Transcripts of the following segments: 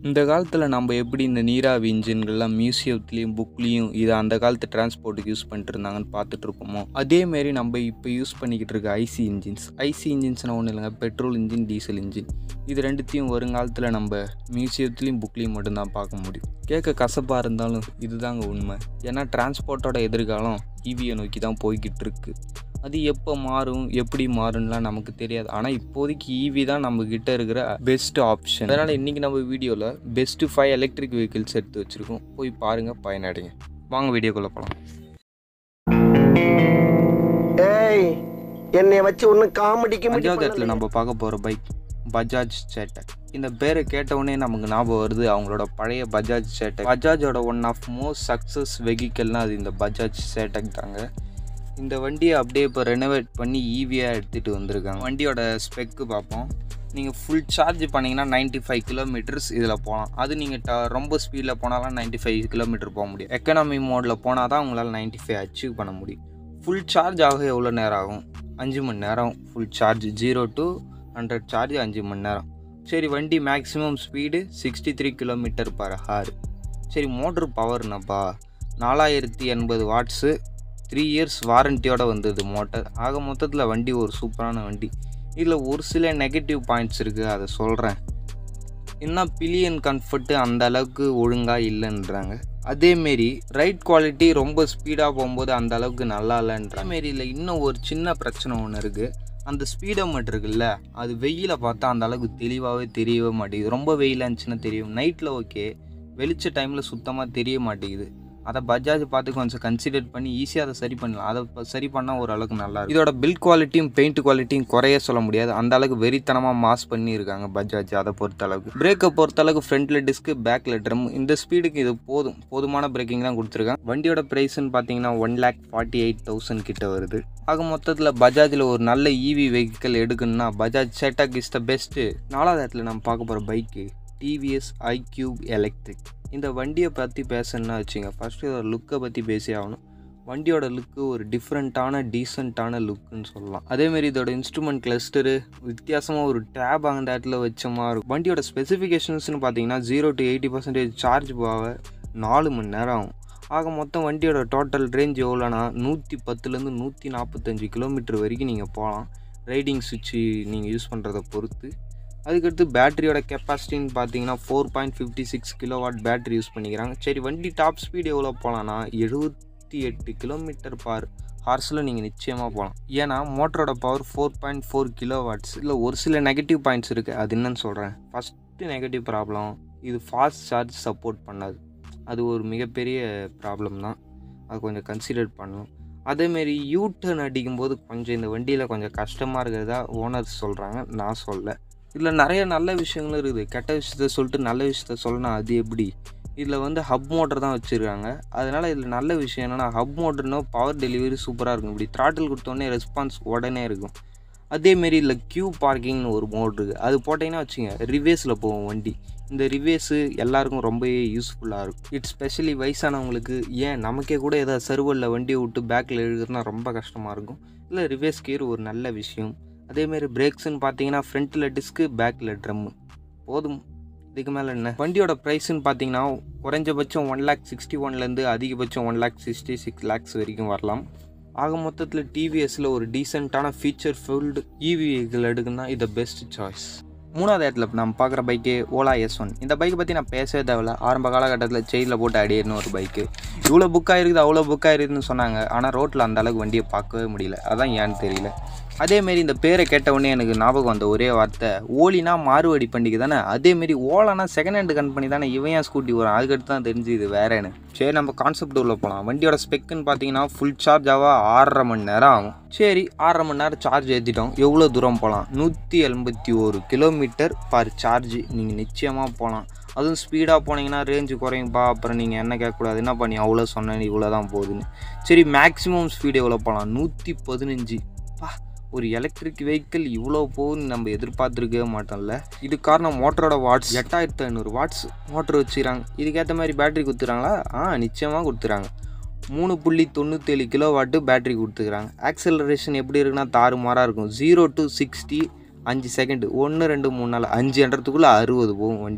இந்த காலத்தில் நம்ம எப்படி இந்த நீராவி இன்ஜின்கள்லாம் மியூசியத்துலேயும் புக்லேயும் இதை அந்த காலத்து டிரான்ஸ்போர்ட்டுக்கு யூஸ் பண்ணிட்டு இருந்தாங்கன்னு பார்த்துட்டு இருக்கோமோ அதேமாரி நம்ம இப்போ யூஸ் பண்ணிக்கிட்டு இருக்க ஐசி இன்ஜின்ஸ் ஐசி இன்ஜின்ஸ்னால் ஒன்றும் இல்லைங்க பெட்ரோல் இன்ஜின் டீசல் இன்ஜின் இது ரெண்டுத்தையும் வருங்காலத்தில் நம்ம மியூசியத்துலேயும் புக்லேயும் மட்டும்தான் பார்க்க முடியும் கேட்க கசப்பாக இருந்தாலும் இதுதாங்க உண்மை ஏன்னா டிரான்ஸ்போர்ட்டோட எதிர்காலம் ஈவியை நோக்கி தான் போய்கிட்டு இருக்கு அது எப்போ மாறும் எப்படி மாறும்லாம் நமக்கு தெரியாது ஆனால் இப்போதைக்கு ஈவி தான் நம்ம கிட்ட இருக்கிற பெஸ்ட் ஆப்ஷன் அதனால் இன்றைக்கி நம்ம வீடியோவில் பெஸ்ட்டு ஃபைவ் எலக்ட்ரிக் வெஹிக்கிள்ஸ் எடுத்து வச்சுருக்கோம் போய் பாருங்கள் பயனடைங்க வாங்க வீடியோக்குள்ளே போகலாம் ஏய் என்னைய வச்சு ஒன்னும் காமெடிக்கு அஞ்சாவது இடத்துல நம்ம பார்க்க போகிற பைக் பஜாஜ் சேட்டக் இந்த பேரை கேட்டவுடனே நமக்கு ஞாபகம் வருது அவங்களோட பழைய பஜாஜ் சேட்டக் பஜாஜோட ஒன் ஆஃப் மோஸ்ட் சக்ஸஸ் வெஹிக்கல்னால் அது இந்த பஜாஜ் சேட்டக் தாங்க இந்த வண்டியை அப்படியே இப்போ ரெனோவேட் பண்ணி ஈவியாக எடுத்துகிட்டு வந்திருக்காங்க வண்டியோட ஸ்பெக்கு பார்ப்போம் நீங்கள் ஃபுல் சார்ஜ் பண்ணிங்கன்னா 95 ஃபைவ் கிலோமீட்டர்ஸ் இதில் போகலாம் அது நீங்கள் ட ரொம்ப ஸ்பீடில் போனாலும் 95 ஃபைவ் கிலோமீட்டர் போக முடியும் எக்கனாமி மோடில் போனால் தான் உங்களால் 95 ஃபைவ் அச்சீவ் பண்ண முடியும் ஃபுல் சார்ஜ் ஆக எவ்வளோ நேரம் ஆகும் அஞ்சு மணி நேரம் full charge zero to hundred charge அஞ்சு மணி நேரம் சரி வண்டி maximum speed sixty three kilometre per hour சரி மோட்ரு பவர்னப்பா நாலாயிரத்தி எண்பது வாட்ஸு த்ரீ இயர்ஸ் வாரண்டியோட வந்தது மோட்டர் ஆக மொத்தத்தில் வண்டி ஒரு சூப்பரான வண்டி இதில் ஒரு சில நெகட்டிவ் பாயிண்ட்ஸ் இருக்குது அதை சொல்கிறேன் இன்னும் பிலியன் கம்ஃபர்ட்டு அந்த அளவுக்கு ஒழுங்காக இல்லைன்றாங்க அதேமாரி ரைட் குவாலிட்டி ரொம்ப ஸ்பீடாக போகும்போது அந்த அளவுக்கு நல்லா இல்லைன்ற மாரி இல்லை இன்னும் ஒரு சின்ன பிரச்சனை ஒன்று இருக்குது அந்த ஸ்பீடோமீட்டர் இருக்குல்ல அது வெயில பார்த்தா அந்த அளவுக்கு தெளிவாகவே தெரியவே மாட்டேங்குது ரொம்ப வெயிலாக இருந்துச்சுன்னா தெரியும் நைட்டில் ஓகே வெளிச்ச டைமில் சுத்தமாக தெரிய மாட்டேங்குது அதை பஜாஜ் பார்த்து கொஞ்சம் கன்சிடர் பண்ணி ஈஸியாக அதை சரி பண்ணலாம் அதை இப்ப சரி பண்ணால் ஓரளவுக்கு நல்லா இருக்கும் இதோட பில்ட் குவாலிட்டியும் பெயிண்ட் குவாலிட்டியும் குறைய சொல்ல முடியாது அந்த அளவுக்கு வெறித்தனமாக மாஸ் பண்ணி இருக்காங்க பஜாஜ் அதை பொறுத்த அளவுக்கு பிரேக்கை பொறுத்த அளவுக்கு ஃப்ரண்ட்ல டிஸ்க்கு பேக்கில் ட்ரம் இந்த ஸ்பீடுக்கு இது போதும் போதுமான பிரேக்கிங் தான் கொடுத்துருக்காங்க வண்டியோட ப்ரைஸ்ன்னு பார்த்தீங்கன்னா one lakh forty eight thousand கிட்ட வருது ஆக மொத்தத்தில் பஜாஜில் ஒரு நல்ல ஈவி வெஹிக்கிள் எடுக்கணும்னா Bajaj Chetak is the best நாலாவது இடத்துல நம்ம பார்க்க போகிற பைக்கு டிவிஎஸ் ஐக்யூப் எலக்ட்ரிக் இந்த வண்டியை பற்றி பேசணும்னா வச்சுங்க ஃபஸ்ட்டு இதோட லுக்கை பற்றி பேசி ஆகணும் வண்டியோட லுக்கு ஒரு டிஃப்ரெண்ட்டான டீசெண்டான லுக்குன்னு சொல்லலாம் அதேமாரி இதோட இன்ஸ்ட்ருமெண்ட் கிளஸ்டரு வித்தியாசமாக ஒரு டேப் அந்த இடத்துல வச்ச மாதிரி இருக்கும் வண்டியோட ஸ்பெசிஃபிகேஷன்ஸ்னு பார்த்தீங்கன்னா zero to eighty percentage charge போக நாலு மணி நேரம் ஆகும் ஆக மொத்தம் வண்டியோட டோட்டல் ரேஞ்ச் எவ்வளோனா நூற்றி பத்துலேருந்து நூற்றி நாற்பத்தஞ்சு கிலோமீட்டர் வரைக்கும் நீங்கள் போகலாம் ரைடிங் சுவிட்சு நீங்கள் யூஸ் பண்ணுறதை பொறுத்து அதுக்கடுத்து பேட்டரியோட கெப்பாசிட்டின்னு பார்த்தீங்கன்னா four point fifty six kilowatt battery use பண்ணிக்கிறாங்க சரி வண்டி டாப் ஸ்பீடு எவ்வளோ போகலான்னா எழுபத்தி எட்டு கிலோமீட்டர் பார் ஹார்ஸில் நீங்கள் நிச்சயமாக போகலாம் ஏன்னா மோட்டரோட power four point four kilo watts இல்லை ஒரு சில நெகட்டிவ் பாயிண்ட்ஸ் இருக்குது அது என்னன்னு சொல்கிறேன் ஃபஸ்ட்டு நெகட்டிவ் ப்ராப்ளம் இது ஃபாஸ்ட் சார்ஜ் சப்போர்ட் பண்ணாது அது ஒரு மிகப்பெரிய ப்ராப்ளம் தான் அது கொஞ்சம் கன்சிடர் பண்ணணும் அதேமாரி யூ டர்ன் அடிக்கும்போது கொஞ்சம் இந்த வண்டியில் கொஞ்சம் கஷ்டமாக இருக்கிறதா ஓனர்ஸ் சொல்கிறாங்க நான் சொல்ல இதில் நிறைய நல்ல விஷயங்களும் இருக்குது கெட்ட விஷயத்த சொல்லிட்டு நல்ல விஷயத்த சொல்லணும் அது எப்படி இதில் வந்து ஹப் மோட்டர் தான் வச்சுருக்காங்க அதனால் இதில் நல்ல விஷயம் என்னென்னா ஹப் மோட்டர்னா பவர் டெலிவரி சூப்பராக இருக்கும் இப்படி த்ராட்டில் கொடுத்தோடனே ரெஸ்பான்ஸ் உடனே இருக்கும் அதேமாரி இதில் கியூ பார்க்கிங்னு ஒரு மோட் இருக்குது அது போட்டிங்கன்னா வச்சுங்க ரிவேஸில் போகும் வண்டி இந்த ரிவேஸு எல்லாருக்கும் ரொம்பவே யூஸ்ஃபுல்லாக இருக்கும் இட்ஸ் ஸ்பெஷலி வயசானவங்களுக்கு ஏன் நமக்கே கூட ஏதாவது சர்வரில் வண்டியை விட்டு பேக்கில் எழுதுனா ரொம்ப கஷ்டமாக இருக்கும் இல்லை ரிவேஸ் கியர் ஒரு நல்ல விஷயம் அதேமாரி பிரேக்ஸ்ன்னு பார்த்தீங்கன்னா ஃப்ரண்ட்டில் டிஸ்க்கு பேக்கில் ட்ரம்மு போதும் இதுக்கு மேலே என்ன வண்டியோட ப்ரைஸ்ன்னு பார்த்தீங்கன்னா குறைஞ்சபட்சம் ஒன் லேக் சிக்ஸ்டி ஒன்லேருந்து அதிகபட்சம் one lakh sixty six lakhs வரைக்கும் வரலாம் ஆக மொத்தத்தில் டிவிஎஸில் ஒரு டீசெண்டான ஃபீச்சர் ஃபுல்டு இவி வெஹிக்கிள் எடுக்குன்னா இது பெஸ்ட் சாய்ஸ் மூணாவது இடத்துல நம்ம பார்க்குற பைக்கு ஓலா எஸ் ஒன் இந்த பைக்கை பற்றி நான் பேசவே தேவையில்ல ஆரம்ப காலகட்டத்தில் செயினில் போட்டு அடியேன்னு ஒரு பைக்கு இவ்வளோ புக் ஆயிருக்குது அவ்வளோ புக் ஆயிருக்குதுன்னு சொன்னாங்க ஆனால் ரோட்டில் அந்த அளவுக்கு வண்டியை பார்க்கவே முடியல அதான் ஏன்னு தெரியல அதேமாரி இந்த பேரை கேட்ட உடனே எனக்கு ஞாபகம் வந்த ஒரே வார்த்தை ஓலினா மாறுவடி பண்டிகை தானே அதேமாரி ஓலானா செகண்ட் ஹேண்ட் கம்பெனி தானே இவன் ஏன் ஸ்கூட்டி வரும் அதுக்கடுத்து தான் தெரிஞ்சு இது வேறேன்னு சரி நம்ம கான்செப்ட் உள்ள போகலாம் வண்டியோட ஸ்பெக்குன்னு பார்த்தீங்கன்னா ஃபுல் சார்ஜ் ஆக ஆறரை மணி நேரம் ஆகும் சரி ஆறரை மணி நேரம் சார்ஜ் ஏற்றிட்டோம் எவ்வளோ தூரம் போகலாம் நூற்றி எண்பத்தி ஒரு கிலோமீட்டர் பர் சார்ஜ் நீங்கள் நிச்சயமாக போகலாம் அதுவும் ஸ்பீடாக போனீங்கன்னா ரேஞ்சு குறையும்பா அப்புறம் நீங்கள் என்ன கேட்கக்கூடாது என்ன பண்ணி அவ்வளோ சொன்னேன் இவ்வளோ தான் போகுதுன்னு சரி மேக்ஸிமம் ஸ்பீடு எவ்வளோ போகலாம் நூற்றி பதினஞ்சு பா ஒரு எலக்ட்ரிக் வெஹிக்கிள் இவ்வளோ போகுதுன்னு நம்ம எதிர்பார்த்துருக்கவே மாட்டோம்ல இது காரணம் மோட்டரோட வாட்ஸ் எட்டாயிரத்து ஐநூறு வாட்ஸ் மோட்டர் வச்சுக்கிறாங்க இதுக்கேற்ற மாதிரி பேட்டரி கொடுத்துறாங்களா ஆ நிச்சயமாக கொடுத்துறாங்க மூணு புள்ளி தொண்ணூற்றேழு கிலோ வாட்டு பேட்டரி கொடுத்துக்கிறாங்க ஆக்சலரேஷன் எப்படி இருக்குன்னா தாறுமாறாக இருக்கும் ஜீரோ டு சிக்ஸ்டி அஞ்சு செகண்டு ஒன்று ரெண்டு மூணு நாலு அஞ்சு என்றதுக்குள்ளே அறுபது போகும் வண்டி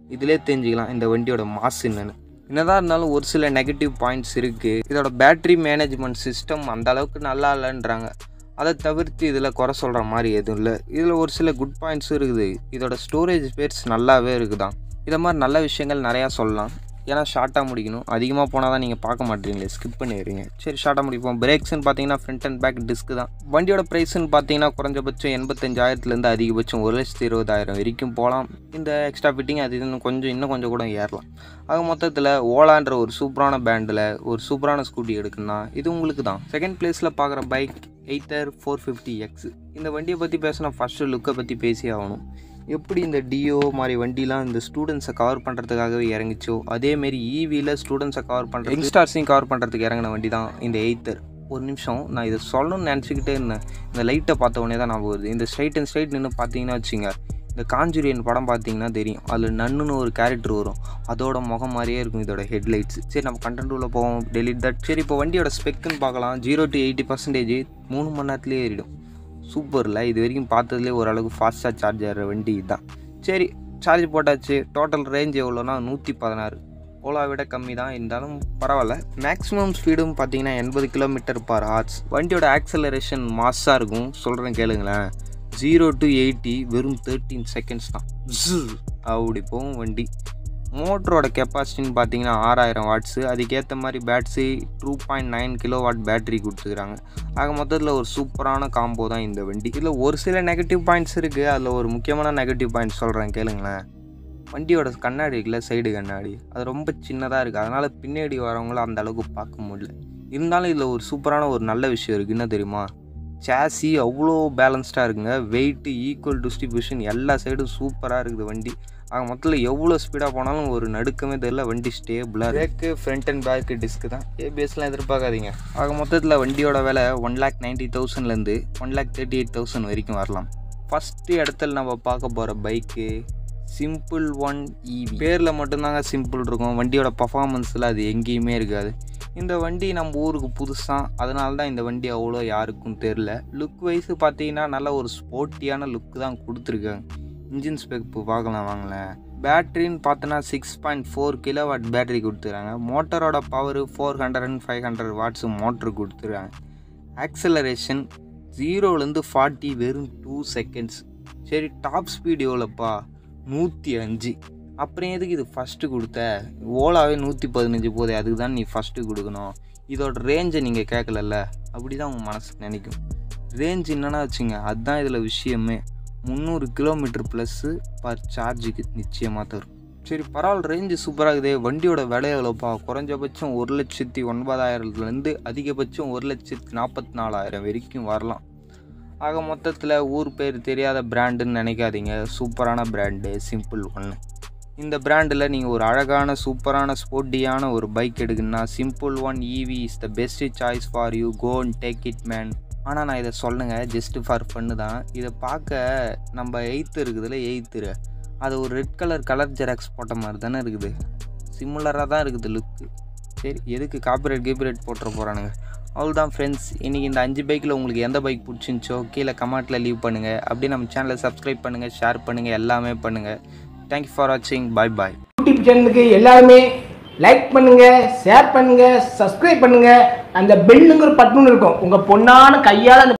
இதிலே தெரிஞ்சுக்கலாம் இந்த வண்டியோட மாஸ் என்னன்னு என்னதான் இருந்தாலும் ஒரு சில நெகட்டிவ் பாயிண்ட்ஸ் இருக்குது இதோட பேட்டரி மேனேஜ்மெண்ட் சிஸ்டம் அந்த அளவுக்கு நல்லா இல்லைன்றாங்க அதை தவிர்த்து இதில் குறை சொல்கிற மாதிரி எதுவும் இல்லை இதில் ஒரு சில குட் பாயிண்ட்ஸும் இருக்குது இதோட ஸ்டோரேஜ் ஸ்பேஸ் நல்லாவே இருக்குதான் இதை மாதிரி நல்ல விஷயங்கள் நிறையா சொல்லலாம் ஏன்னா ஷார்ட்டாக முடிக்கணும் அதிகமாக போனால் தான் நீங்கள் பார்க்க மாட்டீங்களே ஸ்கிப் பண்ணிடுறீங்க சரி ஷார்ட்டாக முடிப்போம் பிரேக்ஸ்னு பார்த்தீங்கன்னா ஃப்ரண்ட் அண்ட் பேக் டிஸ்க் தான் வண்டியோட ப்ரைஸ்னு பார்த்தீங்கன்னா குறைஞ்சபட்சம் எண்பத்தஞ்சாயிரத்துலேருந்து அதிகபட்சம் ஒரு லட்சத்து இருபதாயிரம் வரைக்கும் போகலாம் இந்த எக்ஸ்ட்ரா ஃபிட்டிங் அது இன்னும் கொஞ்சம் இன்னும் கொஞ்சம் கூட ஏறலாம் ஆக மொத்தத்தில் ஓலான்ற ஒரு சூப்பரான பேண்டில் ஒரு சூப்பரான ஸ்கூட்டி எடுக்குன்னா இது உங்களுக்கு தான் செகண்ட் பிளேஸில் பார்க்குற bike Ather four fifty X இந்த வண்டியை பற்றி பேசினா ஃபஸ்ட்டு லுக்கை பற்றி பேசி ஆகணும் எப்படி இந்த டிஓ மாதிரி வண்டிலாம் இந்த ஸ்டூடெண்ட்ஸை கவர் பண்ணுறதுக்காகவே இறங்குச்சோ அதேமாரி ஈவியில் ஸ்டூடெண்ட்ஸை கவர் பண்ணுற யங்ஸ்டார்ஸையும் கவர் பண்ணுறதுக்கு இறங்கின வண்டி தான் இந்த எயித்தர் ஒரு நிமிஷம் நான் இதை சொல்லணும்னு நினச்சிக்கிட்டே இருந்தேன் இந்த லைட்டை பார்த்த உடனே தான் நான் வருது இந்த ஸ்ட்ரைட் அண்ட் ஸ்ட்ரைட் நின்று பார்த்தீங்கன்னா வச்சுங்க இந்த காஞ்சுரியன் படம் பார்த்தீங்கன்னா தெரியும் அதில் நன்னுன்னு ஒரு கேரக்டர் வரும் அதோட முகம் மாதிரியே இருக்கும் இதோட ஹெட்லைட்ஸ் சரி நம்ம கண்டென்ட் உள்ள போவோம் டெலிட் தட் சரி இப்போ வண்டியோட ஸ்பெக்குன்னு பார்க்கலாம் ஜீரோ டு எயிட்டி பர்சன்டேஜ் மூணு மணி நேரத்துலேயே ஏறிடும் சூப்பரில் இது வரைக்கும் பார்த்ததுலேயே ஓரளவுக்கு ஃபாஸ்ட்டாக சார்ஜ் ஆகிற வண்டி தான் சரி சார்ஜ் போட்டாச்சு டோட்டல் ரேஞ்ச் எவ்வளோனா நூற்றி பதினாறு ஓலா விட கம்மி தான் இருந்தாலும் பரவாயில்ல மேக்ஸிமம் ஸ்பீடும் பார்த்தீங்கன்னா எண்பது கிலோமீட்டர் பர் ஹார்ஸ் வண்டியோட ஆக்சலரேஷன் மாஸாக இருக்கும் சொல்கிறேன் கேளுங்களேன் ஜீரோ டு எயிட்டி வெறும் தேர்ட்டீன் செகண்ட்ஸ் தான் ஜூ அப்படி போகும் வண்டி மோட்டரோட கெப்பாசிட்டின்னு பார்த்தீங்கன்னா ஆறாயிரம் வாட்ஸு அதுக்கேற்ற மாதிரி பேட்ஸி two point nine kilo watt battery கொடுத்துருக்காங்க ஆக மொத்தத்தில் ஒரு சூப்பரான காம்போ தான் இந்த வண்டி இதில் ஒரு சில நெகட்டிவ் பாயிண்ட்ஸ் இருக்குது அதில் ஒரு முக்கியமான நெகட்டிவ் பாயிண்ட்ஸ் சொல்கிறேன் கேளுங்களேன் வண்டியோட கண்ணாடி இருக்குல்ல சைடு கண்ணாடி அது ரொம்ப சின்னதாக இருக்குது அதனால் பின்னாடி வரவங்கள அந்த அளவுக்கு பார்க்க முடியல இருந்தாலும் இதில் ஒரு சூப்பரான ஒரு நல்ல விஷயம் இருக்குது என்ன தெரியுமா சேசி அவ்வளோ பேலன்ஸ்டாக இருக்குங்க வெயிட்டு ஈக்குவல் டிஸ்ட்ரிபியூஷன் எல்லா சைடும் சூப்பராக இருக்குது வண்டி ஆக மொத்தத்தில் எவ்வளோ ஸ்பீடாக போனாலும் ஒரு நடுக்கமே தெரியல வண்டி ஸ்டேபிளாக brake front and back disc தான் ஏபிஎஸ்லாம் எதிர்பார்க்காதீங்க ஆக மொத்தத்தில் வண்டியோட விலை ஒன் லேக் நைன்ட்டி தௌசண்ட்லேருந்து one lakh thirty eight thousand வரைக்கும் வரலாம் ஃபஸ்ட்டு இடத்துல நம்ம பார்க்க போகிற பைக்கு சிம்பிள் ஒன் இவி பேரில் மட்டும்தாங்க சிம்பிள் இருக்கும் வண்டியோட பர்ஃபார்மன்ஸில் அது எங்கேயுமே இருக்காது இந்த வண்டி நம்ம ஊருக்கு புதுசாக அதனால தான் இந்த வண்டி அவ்வளோ யாருக்கும் தெரில லுக் வைஸு பார்த்தீங்கன்னா நல்ல ஒரு ஸ்போர்ட்டியான லுக் தான் கொடுத்துருக்காங்க இன்ஜின் ஸ்பெக் இப்போ பார்க்கலாம் வாங்களேன் பேட்ரின்னு பார்த்தோன்னா six point four kilo watt battery கொடுத்துருக்காங்க மோட்டரோட power four hundred and five hundred watts motor கொடுத்துருக்காங்க ஆக்சலரேஷன் ஜீரோலேருந்து ஃபார்ட்டி வெறும் டூ செகண்ட்ஸ் சரி டாப் ஸ்பீட் எவ்வளோப்பா நூற்றி அஞ்சு அப்புறம் எதுக்கு இது ஃபஸ்ட்டு கொடுத்த ஓலாவே நூற்றி பதினஞ்சு போதே அதுக்கு தான் நீ ஃபஸ்ட்டு கொடுக்கணும் இதோட ரேஞ்சை நீங்கள் கேட்கலல்ல அப்படி தான் உங்கள் மனசு நினைக்கும் ரேஞ்ச் என்னென்னா வச்சுங்க அதுதான் இதில் விஷயமே முந்நூறு கிலோமீட்டர் ப்ளஸ்ஸு பர் சார்ஜுக்கு நிச்சயமாக தரும் சரி பரவாயில்ல ரேஞ்சு சூப்பராக இருக்குதே வண்டியோட விலை எவ்வளோப்பா குறைஞ்சபட்சம் ஒரு லட்சத்தி ஒன்பதாயிரத்துலேருந்து அதிகபட்சம் ஒரு லட்சத்தி நாற்பத்தி நாலாயிரம் வரைக்கும் வரலாம் ஆக மொத்தத்தில் ஊர் பேர் தெரியாத பிராண்டுன்னு நினைக்காதீங்க சூப்பரான பிராண்டு சிம்பிள் ஒன்று இந்த பிராண்டில் நீங்கள் ஒரு அழகான சூப்பரான ஸ்போர்ட்டியான ஒரு பைக் எடுக்குன்னா Simple One EV is the best choice for you go and take it man ஆனால் நான் இதை சொல்லுங்க ஜஸ்ட்டு ஃபார் ஃபன்னு தான் இதை பார்க்க நம்ம எயித்து இருக்குதுல்ல எயித்து அது ஒரு ரெட் கலர் கலர் ஜெராக்ஸ் போட்ட மாதிரி தானே இருக்குது சிமிலராக தான் இருக்குது லுக்கு சரி எதுக்கு காப்பிரைட் கீப்பிரைட் போட்டுற போகிறானுங்க அவ்வளோதான் ஃப்ரெண்ட்ஸ் இன்றைக்கி இந்த அஞ்சு பைக்கில் உங்களுக்கு எந்த பைக் பிடிச்சிருந்துச்சோ கீழே கமெண்ட்டில் லீவ் பண்ணுங்கள் அப்படியே நம்ம சேனலை சப்ஸ்கிரைப் பண்ணுங்கள் ஷேர் பண்ணுங்கள் எல்லாமே பண்ணுங்கள் தேங்க்யூ ஃபார் வாட்சிங் பாய் பாய் யூடியூப் சேனலுக்கு எல்லாருமே லைக் பண்ணுங்க ஷேர் பண்ணுங்க சப்ஸ்கிரைப் பண்ணுங்க அந்த பெல்லுங்கிற பட்டன் இருக்கும் உங்க பொண்ணான கையால அந்த